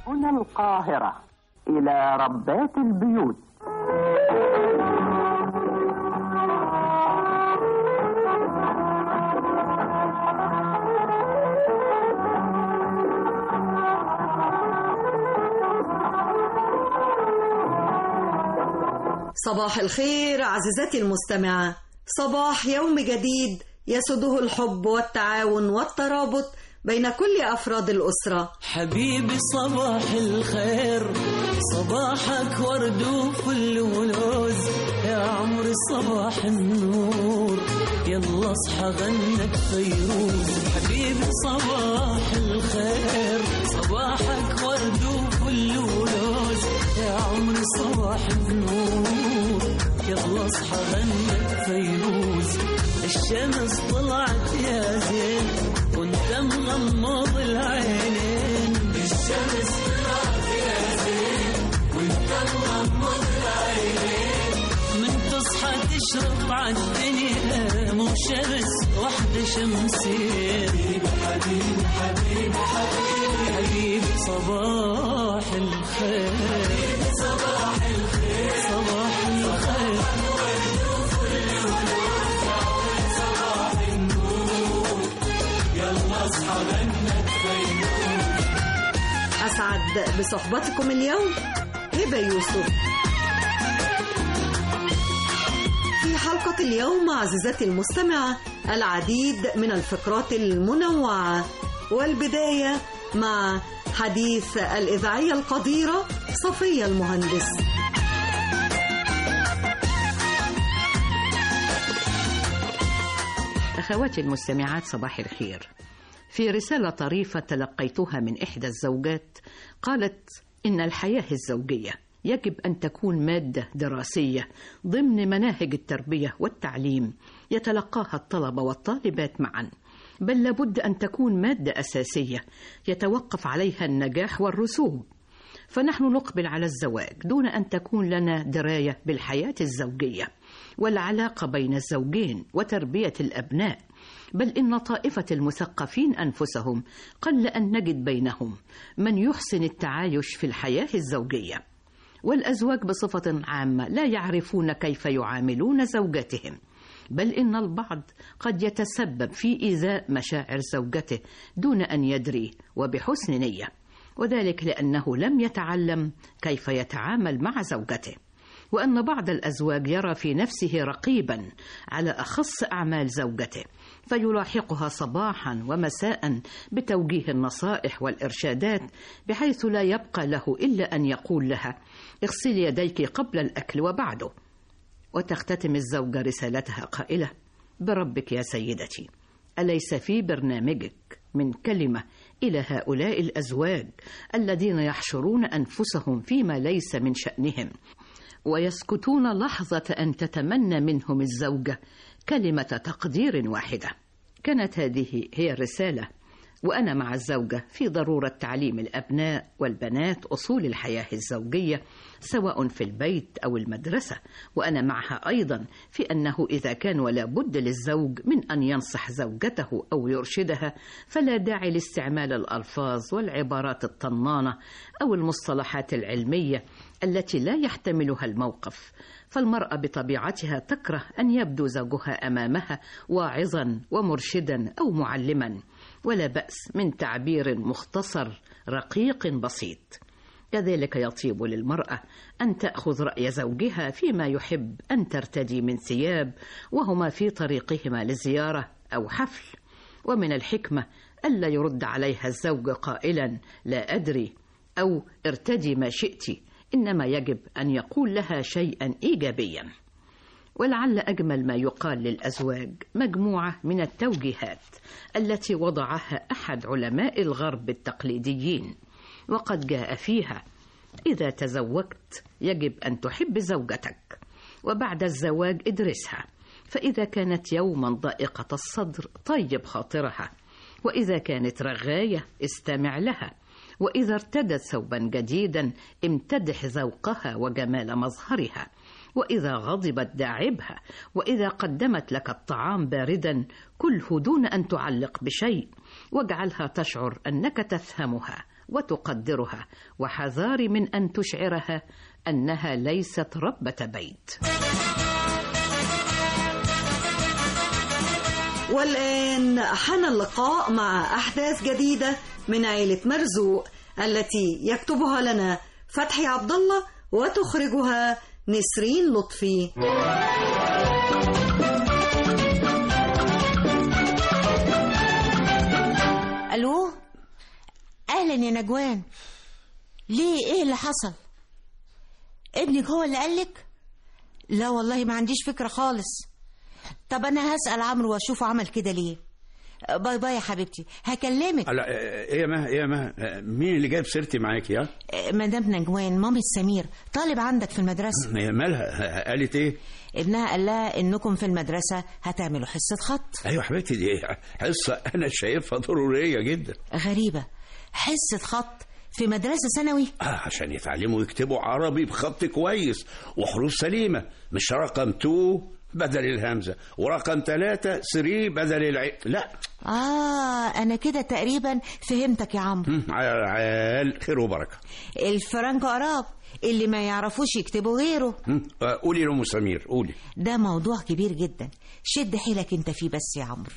هنا القاهرة إلى ربات البيوت صباح الخير عزيزتي المستمعة صباح يوم جديد يسده الحب والتعاون والترابط بين كل أفراد الأسرة حبيبي صباح الخير صباحك ورد وفل ولوز يا عمري صباح النور يلا اصحى غنك فيروز حبيبي صباح الخير صباحك ورد وفل ولوز يا عمري صباح النور يلا اصحى غنك فيروز الشمس طلعت يا زين وانت مغمض العينين الشمس طلعت يا زين وانت مغمض العينين من تصحى تشرق عالدنيا مو شمس واحدة شمسين حبيبي حبيبي حبيبي حبيبي صباح الخير حبيبي صباح الخير صباح الخير أسعد بصحبتكم اليوم هبة يوسف في حلقة اليوم عزيزتي المستمعة العديد من الفقرات المنوعة والبداية مع حديث الإذاعية القديرة صفية المهندس أخواتي المستمعات صباح الخير في رسالة طريفة تلقيتها من إحدى الزوجات قالت إن الحياة الزوجية يجب أن تكون مادة دراسية ضمن مناهج التربية والتعليم يتلقاها الطلبة والطالبات معا بل لابد أن تكون مادة أساسية يتوقف عليها النجاح والرسوب فنحن نقبل على الزواج دون أن تكون لنا دراية بالحياة الزوجية والعلاقة بين الزوجين وتربية الأبناء بل إن طائفة المثقفين أنفسهم قل أن نجد بينهم من يحسن التعايش في الحياة الزوجية والأزواج بصفة عامة لا يعرفون كيف يعاملون زوجاتهم بل إن البعض قد يتسبب في إيذاء مشاعر زوجته دون أن يدري وبحسن نية وذلك لأنه لم يتعلم كيف يتعامل مع زوجته وأن بعض الأزواج يرى في نفسه رقيبا على أخص أعمال زوجته فيلاحقها صباحا ومساء بتوجيه النصائح والإرشادات بحيث لا يبقى له إلا أن يقول لها اغسلي يديك قبل الأكل وبعده وتختتم الزوجة رسالتها قائلة بربك يا سيدتي أليس في برنامجك من كلمة إلى هؤلاء الأزواج الذين يحشرون أنفسهم فيما ليس من شأنهم ويسكتون لحظة أن تتمنى منهم الزوجة كلمة تقدير واحدة كانت هذه هي الرسالة وأنا مع الزوجة في ضرورة تعليم الأبناء والبنات أصول الحياة الزوجية سواء في البيت أو المدرسة وأنا معها أيضا في أنه إذا كان ولا بد للزوج من أن ينصح زوجته أو يرشدها فلا داعي لاستعمال الألفاظ والعبارات الطنانة أو المصطلحات العلمية التي لا يحتملها الموقف فالمرأة بطبيعتها تكره أن يبدو زوجها أمامها واعظا ومرشدا أو معلما ولا بأس من تعبير مختصر رقيق بسيط كذلك يطيب للمرأة أن تأخذ رأي زوجها فيما يحب أن ترتدي من ثياب وهما في طريقهما لزيارة أو حفل ومن الحكمة ألا يرد عليها الزوج قائلا لا أدري أو ارتدي ما شئت إنما يجب أن يقول لها شيئا إيجابيا ولعل أجمل ما يقال للأزواج مجموعة من التوجيهات التي وضعها أحد علماء الغرب التقليديين وقد جاء فيها إذا تزوجت يجب أن تحب زوجتك وبعد الزواج ادرسها فإذا كانت يوما ضائقة الصدر طيب خاطرها وإذا كانت رغاية استمع لها وإذا ارتدت ثوبا جديدا امتدح ذوقها وجمال مظهرها وإذا غضبت داعبها وإذا قدمت لك الطعام باردا كله دون أن تعلق بشيء واجعلها تشعر أنك تفهمها وتقدرها وحذار من أن تشعرها أنها ليست ربة بيت والآن حان اللقاء مع أحداث جديدة من عائلة مرزوق التي يكتبها لنا فتحي عبد الله وتخرجها نسرين لطفي الو اهلا يا نجوان ليه ايه اللي حصل ابنك هو اللي قالك لا والله ما عنديش فكره خالص طب انا هسال عمرو واشوفه عمل كده ليه باي باي يا حبيبتي هكلمك لا ايه يا مها ايه يا مها مين اللي جايب سيرتي معاك يا مدام نجوان مامة سمير طالب عندك في المدرسة هي مالها قالت ايه ابنها قال لها انكم في المدرسة هتعملوا حصة خط ايوه حبيبتي دي حصه انا شايفها ضروريه جدا غريبة حصة خط في مدرسة ثانوي آه عشان يتعلموا يكتبوا عربي بخط كويس وحروف سليمه مش رقم 2 بدل الهمزه ورقم 3 3 بدل العين لا اه انا كده تقريبا فهمتك يا عمرو هم، عال عال خير وبركه الفرنكو اراب اللي ما يعرفوش يكتبوا غيره هم، آه، قولي لام سمير قولي ده موضوع كبير جدا شد حيلك انت فيه بس يا عمرو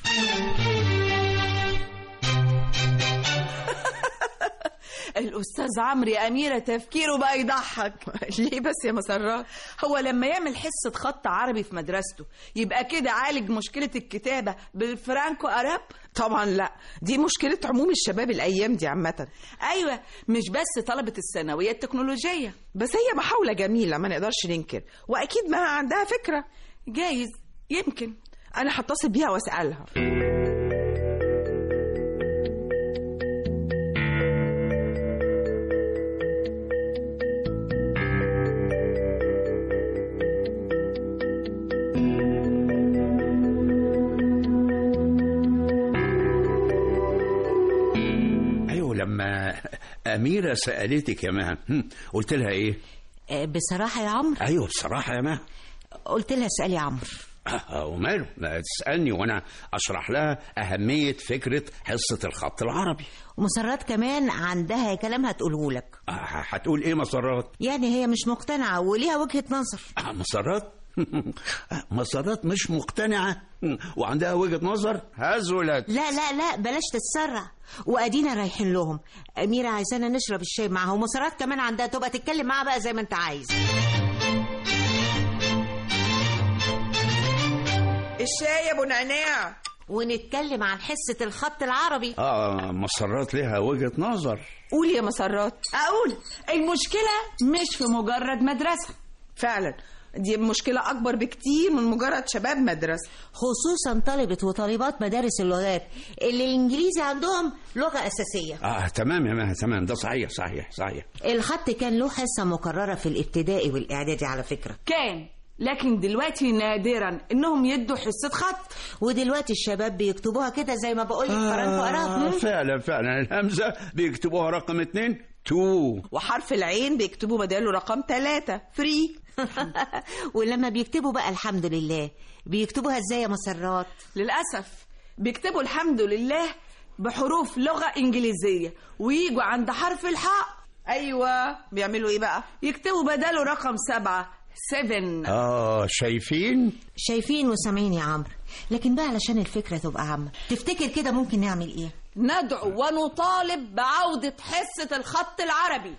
الأستاذ عمرو يا أميرة تفكيره بقى يضحك ليه بس يا مسرات هو لما يعمل حصة خط عربي في مدرسته يبقى كده عالج مشكلة الكتابة بالفرانكو أراب طبعا لا دي مشكلة عموم الشباب الأيام دي عامة أيوة مش بس طلبة الثانوية التكنولوجية بس هي محاولة جميلة ما نقدرش ننكر وأكيد ما عندها فكرة جايز يمكن أنا هتصل بيها وأسألها ايوه لما اميره سالتك يا مها هم، قلت لها ايه آه، بصراحة يا عمرو ايوه بصراحه يا مها قلت لها اسألي يا عمرو آه، وماله ما تسالني وانا اشرح لها اهميه فكره حصه الخط العربي ومسرات كمان عندها كلام هتقوله لك آه، هتقول ايه مسرات يعني هي مش مقتنعة وليها وجهة نظر آه، مسرات مسرات مش مقتنعه وعندها وجهه نظر هزلت لا لا لا بلاش تتسرع وادينا رايحين لهم اميره عايزانا نشرب الشاي معاها ومسرات كمان عندها تبقى تتكلم معاها بقى زي ما انت عايز الشاي يا أبو نعناع ونتكلم عن حصه الخط العربي اه مسرات لها وجهه نظر قولي يا مسرات أقول المشكلة مش في مجرد مدرسة فعلا دي مشكلة أكبر بكتير من مجرد شباب مدرسة خصوصا طلبه وطالبات مدارس اللغات اللي الانجليزي عندهم لغه اساسيه اه تمام يا مها تمام ده صحيح صحيح صحيح الخط كان له حصه مكرره في الابتدائي والاعدادي على فكره كان لكن دلوقتي نادرا انهم يدوا حصة خط ودلوقتي الشباب بيكتبوها كده زي ما بقول لك فرنكو آه اراب فعلا فعلا الهمزه بيكتبوها رقم اتنين تو وحرف العين بيكتبوا بداله رقم ثلاثة فري ولما بيكتبوا بقى الحمد لله بيكتبوها ازاي يا مسرات للأسف بيكتبوا الحمد لله بحروف لغة إنجليزية ويجوا عند حرف الحاء أيوة بيعملوا إيه بقى يكتبوا بداله رقم سبعة سفن اه شايفين شايفين وسامعين يا عمرو لكن بقى علشان الفكره تبقى عامه تفتكر كده ممكن نعمل ايه ندعو ونطالب بعودة حصة الخط العربي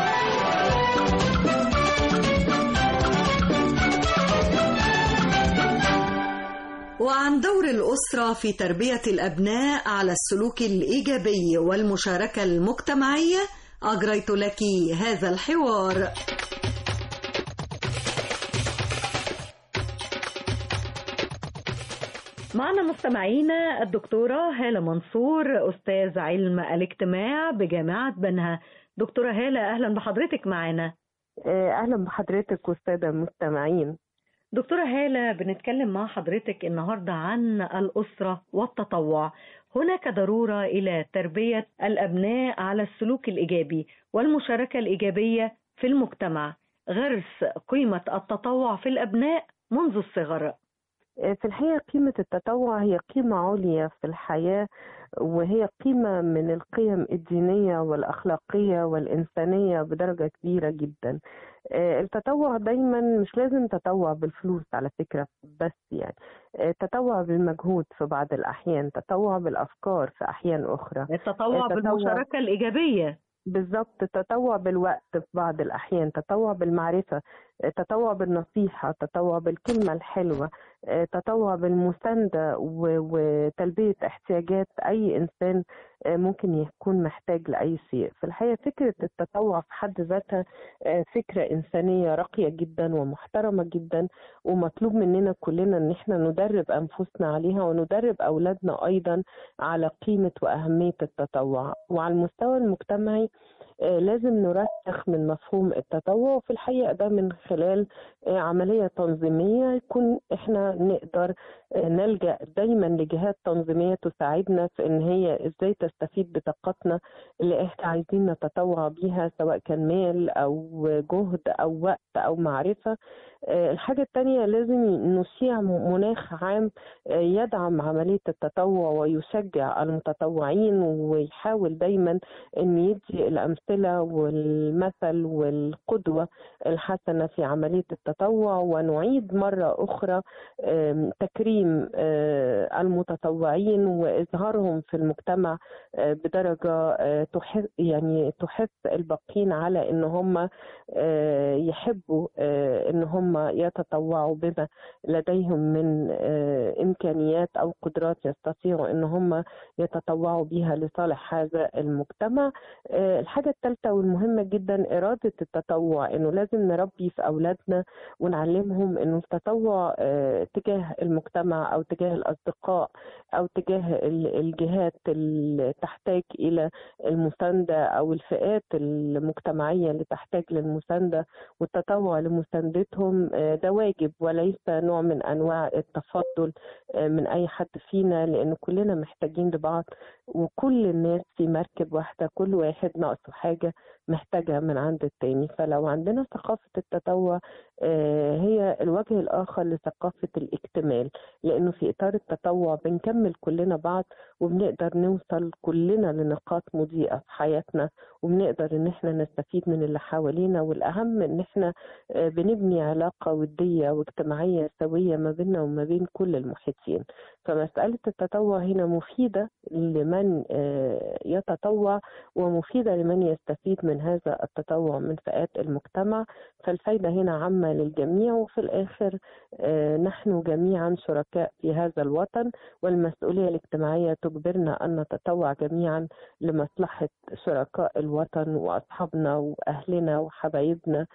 وعن دور الأسرة في تربية الأبناء على السلوك الإيجابي والمشاركة المجتمعية أجريت لك هذا الحوار معنا مستمعينا الدكتورة هالة منصور أستاذ علم الاجتماع بجامعة بنها دكتورة هالة أهلا بحضرتك معنا أهلا بحضرتك والسادة المستمعين دكتورة هالة بنتكلم مع حضرتك النهاردة عن الأسرة والتطوع هناك ضرورة إلى تربية الأبناء على السلوك الإيجابي والمشاركة الإيجابية في المجتمع غرس قيمة التطوع في الأبناء منذ الصغر آه، في الحقيقة قيمة التطوع هي قيمة عليا في الحياة وهي قيمة من القيم الدينية والأخلاقية والإنسانية بدرجة كبيرة جدا آه، التطوع دايما مش لازم تطوع بالفلوس على فكرة بس يعني آه، تطوع بالمجهود في بعض الأحيان تطوع بالأفكار في أحيان أخرى التطوع التطوع- بالمشاركة الإيجابية بالظبط تطوع بالوقت في بعض الأحيان تطوع بالمعرفة تطوع بالنصيحة تطوع بالكلمة الحلوة تطوع بالمساندة و- وتلبية احتياجات أي إنسان ممكن يكون محتاج لأي شيء في الحقيقة فكرة التطوع في حد ذاتها فكرة إنسانية راقية جدا ومحترمة جدا ومطلوب مننا كلنا إن احنا ندرب أنفسنا عليها وندرب أولادنا أيضا على قيمة وأهمية التطوع وعلى المستوى المجتمعي آه، لازم نرسخ من مفهوم التطوع وفي الحقيقة ده من خلال آه، عملية تنظيمية يكون احنا نقدر آه، نلجأ دايما لجهات تنظيمية تساعدنا في ان هي ازاي تستفيد بطاقتنا اللي احنا عايزين نتطوع بيها سواء كان مال او جهد او وقت او معرفة آه، الحاجة التانية لازم نشيع مناخ عام آه، يدعم عملية التطوع ويشجع المتطوعين ويحاول دايما ان يدي الامثله والمثل والقدوه الحسنه في عمليه التطوع ونعيد مره اخرى آم، تكريم آه، المتطوعين واظهارهم في المجتمع آه، بدرجه آه، تحث يعني تحث الباقين على ان هم آه، يحبوا آه، ان هم يتطوعوا بما لديهم من آه، امكانيات او قدرات يستطيعوا ان هم يتطوعوا بها لصالح هذا المجتمع آه، الحاجة الثالثة والمهمة جدا إرادة التطوع إنه لازم نربي في أولادنا ونعلمهم إنه التطوع آه، تجاه المجتمع أو تجاه الأصدقاء أو تجاه ال- الجهات اللي تحتاج إلى المساندة أو الفئات المجتمعية اللي تحتاج للمساندة والتطوع لمساندتهم آه، ده واجب وليس نوع من أنواع التفضل آه، من أي حد فينا لأن كلنا محتاجين لبعض وكل الناس في مركب واحدة كل واحد ناقصه حاجة محتاجها من عند التاني فلو عندنا ثقافة التطوع آه، هي الوجه الآخر لثقافة الاكتمال لأنه في إطار التطوع بنكمل كلنا بعض وبنقدر نوصل كلنا لنقاط مضيئة في حياتنا وبنقدر إن احنا نستفيد من اللي حوالينا والأهم إن احنا آه، بنبني علاقة ودية واجتماعية سوية ما بيننا وما بين كل المحيطين فمسألة التطوع هنا مفيدة لمن آه، يتطوع ومفيدة لمن يستفيد من هذا التطوع من فئات المجتمع فالفايدة هنا عامة للجميع وفي الآخر آه، نحن جميعا شركاء في هذا الوطن والمسؤولية الاجتماعية تجبرنا أن نتطوع جميعا لمصلحة شركاء الوطن وأصحابنا وأهلنا وحبايبنا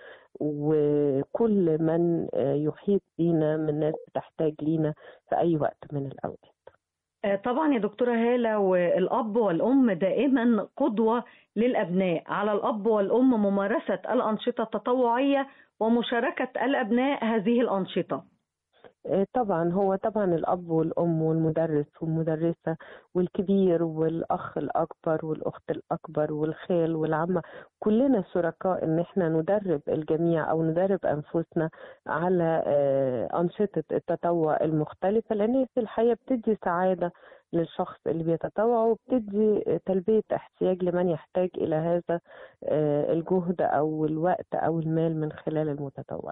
وكل من آه، يحيط بينا من ناس تحتاج لينا في أي وقت من الأوقات آه، طبعا يا دكتورة هالة والأب والأم دائما قدوة للأبناء على الأب والأم ممارسة الأنشطة التطوعية ومشاركة الأبناء هذه الأنشطة آه، طبعا هو طبعا الأب والأم والمدرس والمدرسة والكبير والأخ الأكبر والأخت الأكبر والخال والعمة كلنا شركاء إن احنا ندرب الجميع أو ندرب أنفسنا على آه، أنشطة التطوع المختلفة لأن هي في الحقيقة بتدي سعادة للشخص اللي بيتطوع وبتدي تلبية احتياج لمن يحتاج إلى هذا آه، الجهد أو الوقت أو المال من خلال المتطوع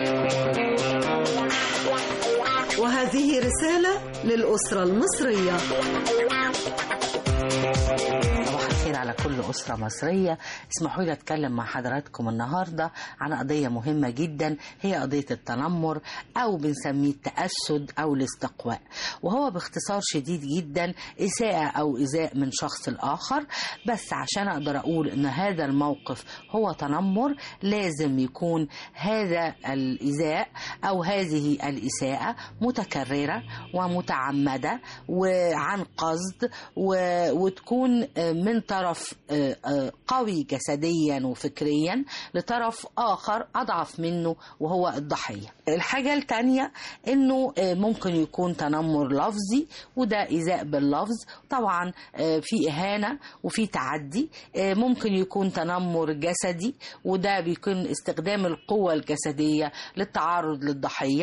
وهذه رسالة للأسرة المصرية صباح الخير على كل أسرة مصرية اسمحوا لي أتكلم مع حضراتكم النهاردة عن قضية مهمة جدا هي قضية التنمر أو بنسميه التأسد أو الاستقواء وهو باختصار شديد جدا إساءة أو إيذاء من شخص الآخر بس عشان أقدر أقول إن هذا الموقف هو تنمر لازم يكون هذا الإيذاء أو هذه الإساءة متكررة ومتعمدة وعن قصد و- وتكون من طرف آه، آه، قوي جسديا وفكريا لطرف آخر أضعف منه وهو الضحية الحاجة التانية إنه آه، ممكن يكون تنمر لفظي وده إيذاء باللفظ طبعا آه، في إهانة وفي تعدي آه، ممكن يكون تنمر جسدي وده بيكون استخدام القوة الجسدية للتعرض للضحية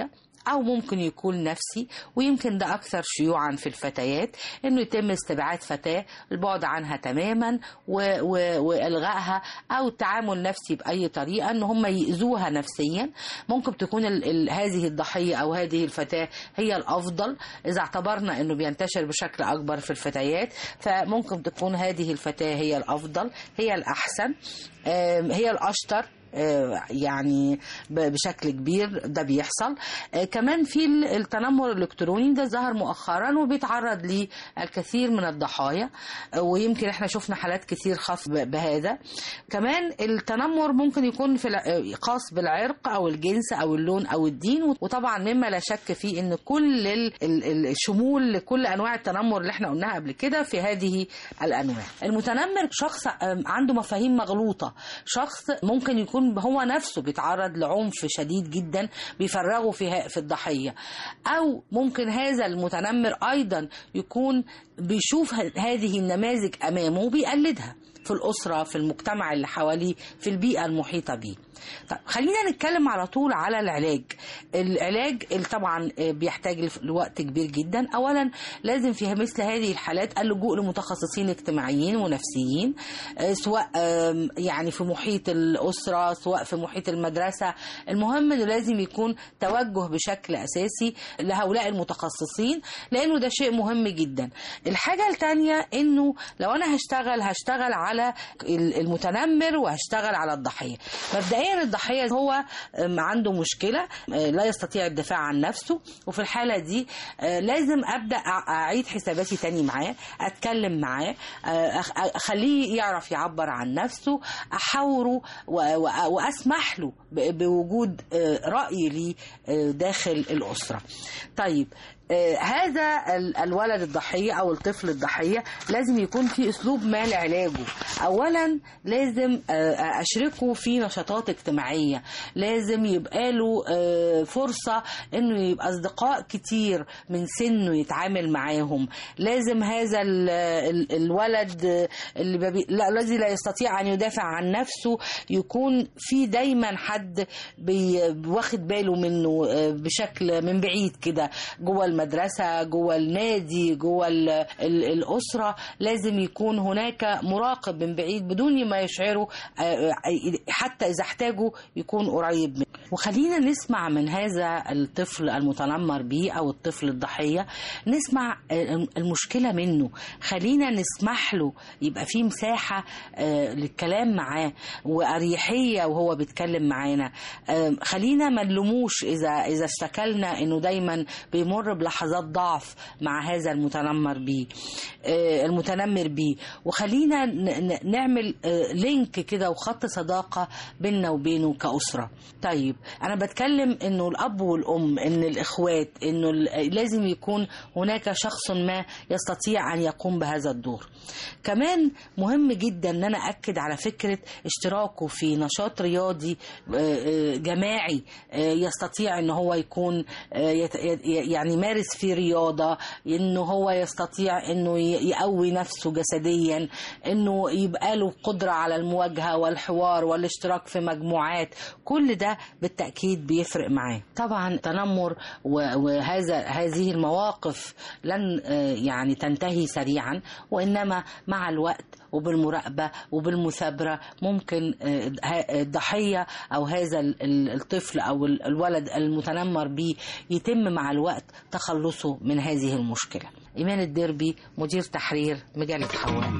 أو ممكن يكون نفسي ويمكن ده أكثر شيوعا في الفتيات إنه يتم استبعاد فتاة البعد عنها تماما و- و- وإلغائها أو التعامل نفسي بأي طريقة إن هم يأذوها نفسيا ممكن تكون ال ال هذه الضحية أو هذه الفتاة هي الأفضل إذا اعتبرنا إنه بينتشر بشكل أكبر في الفتيات فممكن تكون هذه الفتاة هي الأفضل هي الأحسن آم، هي الأشطر آه، يعني ب- بشكل كبير ده بيحصل آه، كمان في ال- التنمر الالكتروني ده ظهر مؤخرا وبيتعرض للكثير من الضحايا آه، ويمكن احنا شفنا حالات كتير خاص ب- بهذا كمان التنمر ممكن يكون في الع- آه، خاص بالعرق او الجنس او اللون او الدين وطبعا مما لا شك فيه ان كل ال- ال- الشمول لكل انواع التنمر اللي احنا قلناها قبل كده في هذه الانواع المتنمر شخص آم، عنده مفاهيم مغلوطه شخص ممكن يكون هو نفسه بيتعرض لعنف شديد جدا بيفرغه في ه- في الضحيه او ممكن هذا المتنمر ايضا يكون بيشوف ه- هذه النماذج امامه وبيقلدها في الاسره في المجتمع اللي حواليه في البيئه المحيطه بيه طيب خلينا نتكلم على طول على العلاج العلاج اللي طبعا بيحتاج لف- لوقت كبير جدا اولا لازم في مثل هذه الحالات اللجوء لمتخصصين اجتماعيين ونفسيين آه، سواء آم، يعني في محيط الاسره سواء في محيط المدرسه المهم انه لازم يكون توجه بشكل اساسي لهؤلاء المتخصصين لانه ده شيء مهم جدا الحاجه الثانيه انه لو انا هشتغل هشتغل على ال- المتنمر وهشتغل على الضحيه مبدئيا الضحيه هو آم، عنده مشكله آه، لا يستطيع الدفاع عن نفسه وفي الحاله دي آه، لازم ابدا أع- اعيد حساباتي تاني معاه اتكلم معاه آه، أخ- اخليه يعرف يعبر عن نفسه احاوره و- و- واسمح له ب- بوجود آه، راي لي آه، داخل الاسره طيب آه، هذا ال- الولد الضحية أو الطفل الضحية لازم يكون في أسلوب ما لعلاجه أولا لازم آه، أشركه في نشاطات اجتماعية لازم يبقى له آه، فرصة أنه يبقى أصدقاء كتير من سنه يتعامل معاهم لازم هذا ال- ال- الولد آه، اللي ببي... لا الذي لا يستطيع أن يدافع عن نفسه يكون في دايما حد بي... واخد باله منه آه، بشكل من بعيد كده جوه المدرسة جوه النادي جوه ال... ال... الأسرة لازم يكون هناك مراقب من بعيد بدون ما يشعره آه، حتى إذا احتاجه يكون قريب منه وخلينا نسمع من هذا الطفل المتنمر به أو الطفل الضحية نسمع آه، المشكلة منه خلينا نسمح له يبقى في مساحة آه، للكلام معاه وأريحية وهو بيتكلم معانا آه، خلينا ما نلوموش إذا إذا اشتكلنا إنه دايما بيمر بلحظات ضعف مع هذا المتنمر بيه آه، المتنمر بيه وخلينا ن- ن- نعمل آه، لينك كده وخط صداقة بيننا وبينه كأسرة طيب أنا بتكلم إنه الأب والأم إن الإخوات إنه ال- لازم يكون هناك شخص ما يستطيع أن يقوم بهذا الدور كمان مهم جدا ان انا اكد على فكره اشتراكه في نشاط رياضي آه، آه، جماعي آه، يستطيع ان هو يكون آه، يت- ي- يعني يمارس فيه رياضه انه هو يستطيع انه ي- يقوي نفسه جسديا انه يبقى له قدره على المواجهه والحوار والاشتراك في مجموعات كل ده بالتاكيد بيفرق معاه طبعا تنمر و- وهذا هذه المواقف لن آه، يعني تنتهي سريعا وانما مع الوقت وبالمراقبه وبالمثابره ممكن آه، ه- الضحيه او هذا ال- ال- الطفل او ال- الولد المتنمر به يتم مع الوقت تخلصه من هذه المشكله ايمان الدربي مدير تحرير مجله حواء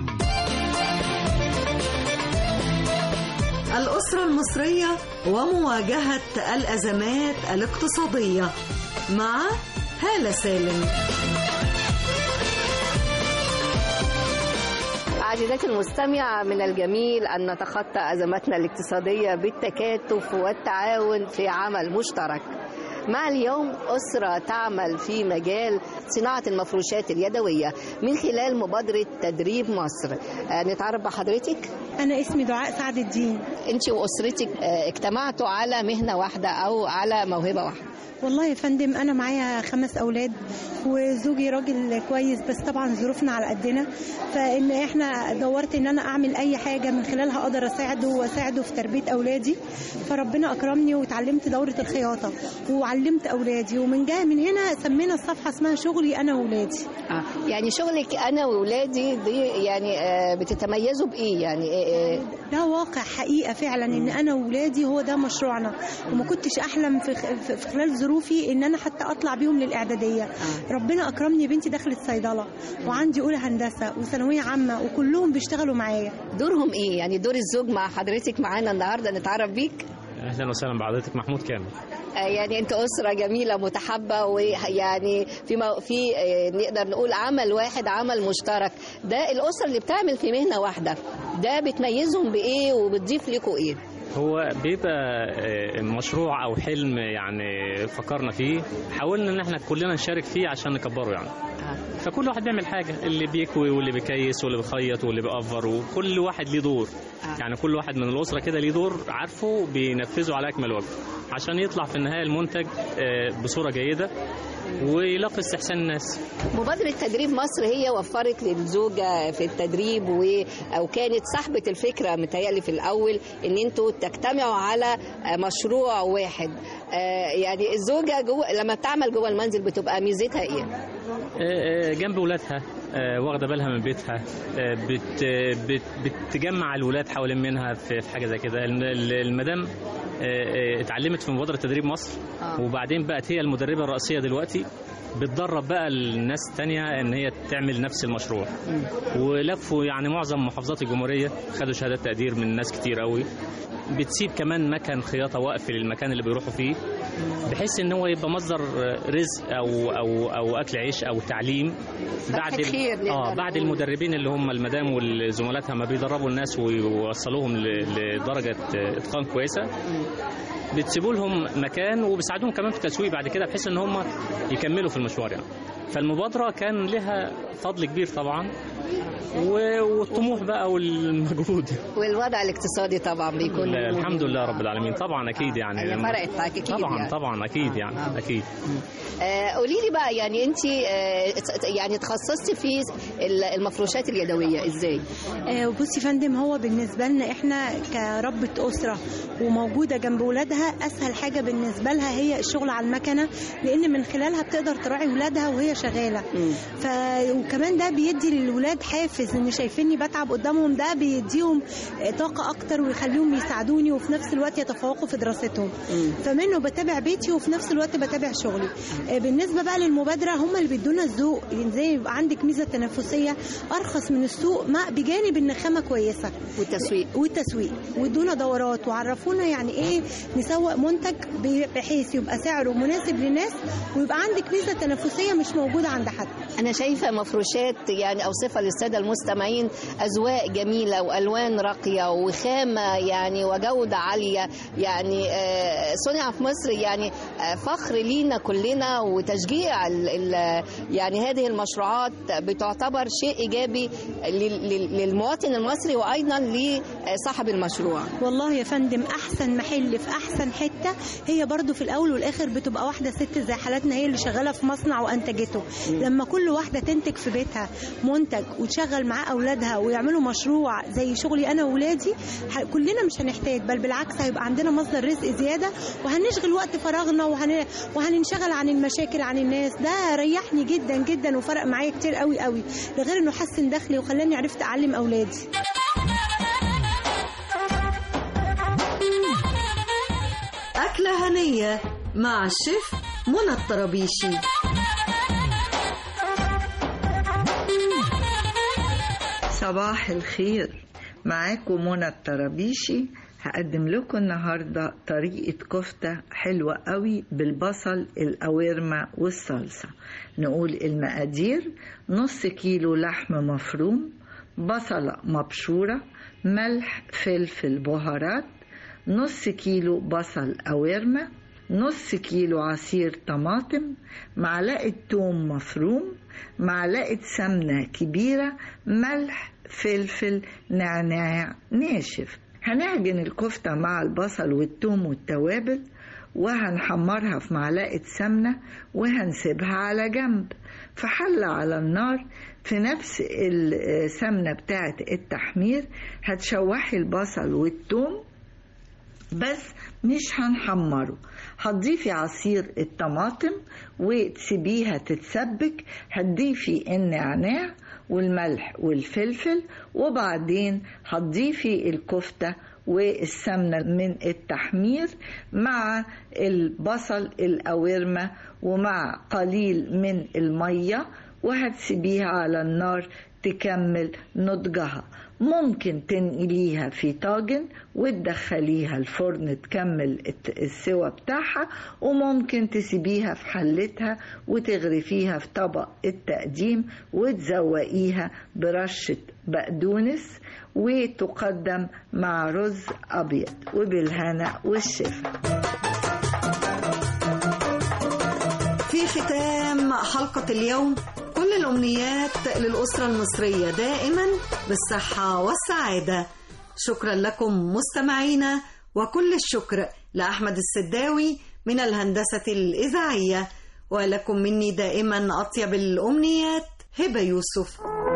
الأسرة المصرية ومواجهة الأزمات الاقتصادية مع هالة سالم عزيزاتي المستمع من الجميل أن نتخطى أزماتنا الاقتصادية بالتكاتف والتعاون في عمل مشترك مع اليوم أسرة تعمل في مجال صناعة المفروشات اليدوية من خلال مبادرة تدريب مصر آه، نتعرف بحضرتك أنا اسمي دعاء سعد الدين أنت وأسرتك آه، اجتمعتوا على مهنة واحدة أو على موهبة واحدة والله يا فندم أنا معايا خمس أولاد وزوجي راجل كويس بس طبعا ظروفنا على قدنا فإن إحنا دورت إن أنا أعمل أي حاجة من خلالها أقدر أساعده وأساعده في تربية أولادي فربنا أكرمني وتعلمت دورة الخياطة وع- وعلمت اولادي ومن جاي من هنا سمينا الصفحه اسمها شغلي انا واولادي آه. يعني شغلك انا واولادي دي يعني آه، بتتميزوا بايه يعني آه، آه، ده واقع حقيقه فعلا ان انا واولادي هو ده مشروعنا وما كنتش احلم في في في خلال ظروفي ان انا حتى اطلع بيهم للاعداديه ربنا اكرمني بنتي دخلت صيدله وعندي اولى هندسه وثانويه عامه وكلهم بيشتغلوا معايا دورهم ايه يعني دور الزوج مع حضرتك معانا النهارده نتعرف بيك اهلا وسهلا بحضرتك محمود كامل آه، يعني انت اسره جميله متحبه ويعني في مو- في آه، نقدر نقول عمل واحد عمل مشترك ده الاسره اللي بتعمل في مهنه واحده ده بتميزهم بايه وبتضيف لكم ايه هو بيبقى آه، مشروع او حلم يعني فكرنا فيه حاولنا ان احنا كلنا نشارك فيه عشان نكبره يعني فكل واحد بيعمل حاجه اللي بيكوي واللي بيكيس واللي بيخيط واللي بيقفر وكل واحد ليه دور يعني كل واحد من الاسره كده ليه دور عارفه بينفذه على اكمل وجه عشان يطلع في النهايه المنتج آه، بصوره جيده ويلاقي استحسان الناس مبادرة تدريب مصر هي وفرت للزوجة في التدريب و... أو كانت صاحبة الفكرة متهيألي في الأول إن أنتوا تجتمعوا على آه، مشروع واحد آه، يعني الزوجة جوه لما بتعمل جوه المنزل بتبقى ميزتها إيه؟ آه، آه، جنب ولادها آه، واخده بالها من بيتها آه، بت بت بتجمع الولاد حوالين منها في في حاجه زي كده الم- ال- المدام آه، آه، اتعلمت في مبادره تدريب مصر آه. وبعدين بقت هي المدربه الرئيسيه دلوقتي بتدرب بقى الناس التانية ان هي تعمل نفس المشروع ولفوا يعني معظم محافظات الجمهوريه خدوا شهادات تقدير من ناس كتير قوي بتسيب كمان مكان خياطه وقف للمكان اللي بيروحوا فيه بحيث ان هو يبقى مصدر رزق او او او اكل عيش او تعليم بعد ال- خير نقدر اه بعد نقول. المدربين اللي هم المدام والزملاتها ما بيدربوا الناس ويوصلوهم ل- لدرجه اتقان كويسه بتسيبوا لهم مكان وبيساعدوهم كمان في التسويق بعد كده بحيث ان هم يكملوا في المشوار يعني فالمبادره كان لها فضل كبير طبعا و- والطموح بقى والمجهود والوضع الاقتصادي طبعا بيكون لا، الحمد لله رب العالمين طبعا اكيد يعني هي لما- فرقت معاك أكيد طبعا يعني. طبعا اكيد يعني اكيد آه، قولي لي بقى يعني انت يعني تخصصتي في ال- المفروشات اليدويه ازاي؟ آه، بصي يا فندم هو بالنسبه لنا احنا كربة اسره وموجوده جنب ولادها اسهل حاجه بالنسبه لها هي الشغل على المكنه لان من خلالها بتقدر تراعي ولادها وهي شغاله ف وكمان ده بيدي للولاد حافز ان شايفيني بتعب قدامهم ده بيديهم آه، طاقه اكتر ويخليهم يساعدوني وفي نفس الوقت يتفوقوا في دراستهم فمنه بتابع بيتي وفي نفس الوقت بتابع شغلي آه، بالنسبه بقى للمبادره هم اللي بيدونا الذوق يعني زي يبقى عندك ميزه تنافسيه ارخص من السوق مع بجانب ان خامه كويسه والتسويق والتسويق وادونا دورات وعرفونا يعني ايه نسوق منتج ب- بحيث يبقى سعره مناسب للناس ويبقى عندك ميزه تنافسيه مش موجوده عند حد انا شايفه مفروشات يعني اوصفها للساده المستمعين اذواق جميله والوان راقيه وخامه يعني وجوده عاليه يعني آه، صنع في مصر يعني آه، فخر لينا كلنا وتشجيع ال- ال- يعني هذه المشروعات بتعتبر شيء ايجابي لل- لل- للمواطن المصري وايضا لصاحب المشروع والله يا فندم احسن محل في احسن حته هي برضو في الاول والاخر بتبقى واحده ست زي حالاتنا هي اللي شغاله في مصنع وانتجته لما كل واحده تنتج في بيتها منتج وتشغل معاه اولادها ويعملوا مشروع زي شغلي انا واولادي ح- كلنا مش هنحتاج بل بالعكس هيبقى عندنا مصدر رزق زياده وهنشغل وقت فراغنا وهن... وهننشغل عن المشاكل عن الناس ده ريحني جدا جدا وفرق معايا كتير قوي قوي ده غير انه حسن دخلي وخلاني عرفت اعلم اولادي أكلة هنية مع الشيف منى الطرابيشي صباح الخير معاكم منى الطرابيشي هقدم لكم النهاردة طريقة كفتة حلوة قوي بالبصل القوارمة والصلصة نقول المقادير نص كيلو لحم مفروم بصلة مبشورة ملح فلفل بهارات نص كيلو بصل قوارمة نص كيلو عصير طماطم معلقة توم مفروم معلقة سمنة كبيرة ملح فلفل نعناع ناشف هنعجن الكفتة مع البصل والثوم والتوابل وهنحمرها في معلقة سمنة وهنسيبها على جنب في حلة على النار في نفس السمنة بتاعة التحمير هتشوحي البصل والثوم بس مش هنحمره هتضيفي عصير الطماطم وتسيبيها تتسبك هتضيفي النعناع والملح والفلفل وبعدين هتضيفي الكفتة والسمنة من التحمير مع البصل القوارمة ومع قليل من المية وهتسيبيها على النار تكمل نضجها ممكن تنقليها في طاجن وتدخليها الفرن تكمل السوا بتاعها وممكن تسيبيها في حلتها وتغرفيها في طبق التقديم وتزوقيها برشة بقدونس وتقدم مع رز أبيض وبالهنا والشفا في ختام حلقة اليوم كل الأمنيات للأسرة المصرية دائما بالصحة والسعادة شكرا لكم مستمعينا وكل الشكر لأحمد السداوي من الهندسة الإذاعية ولكم مني دائما أطيب الأمنيات هبة يوسف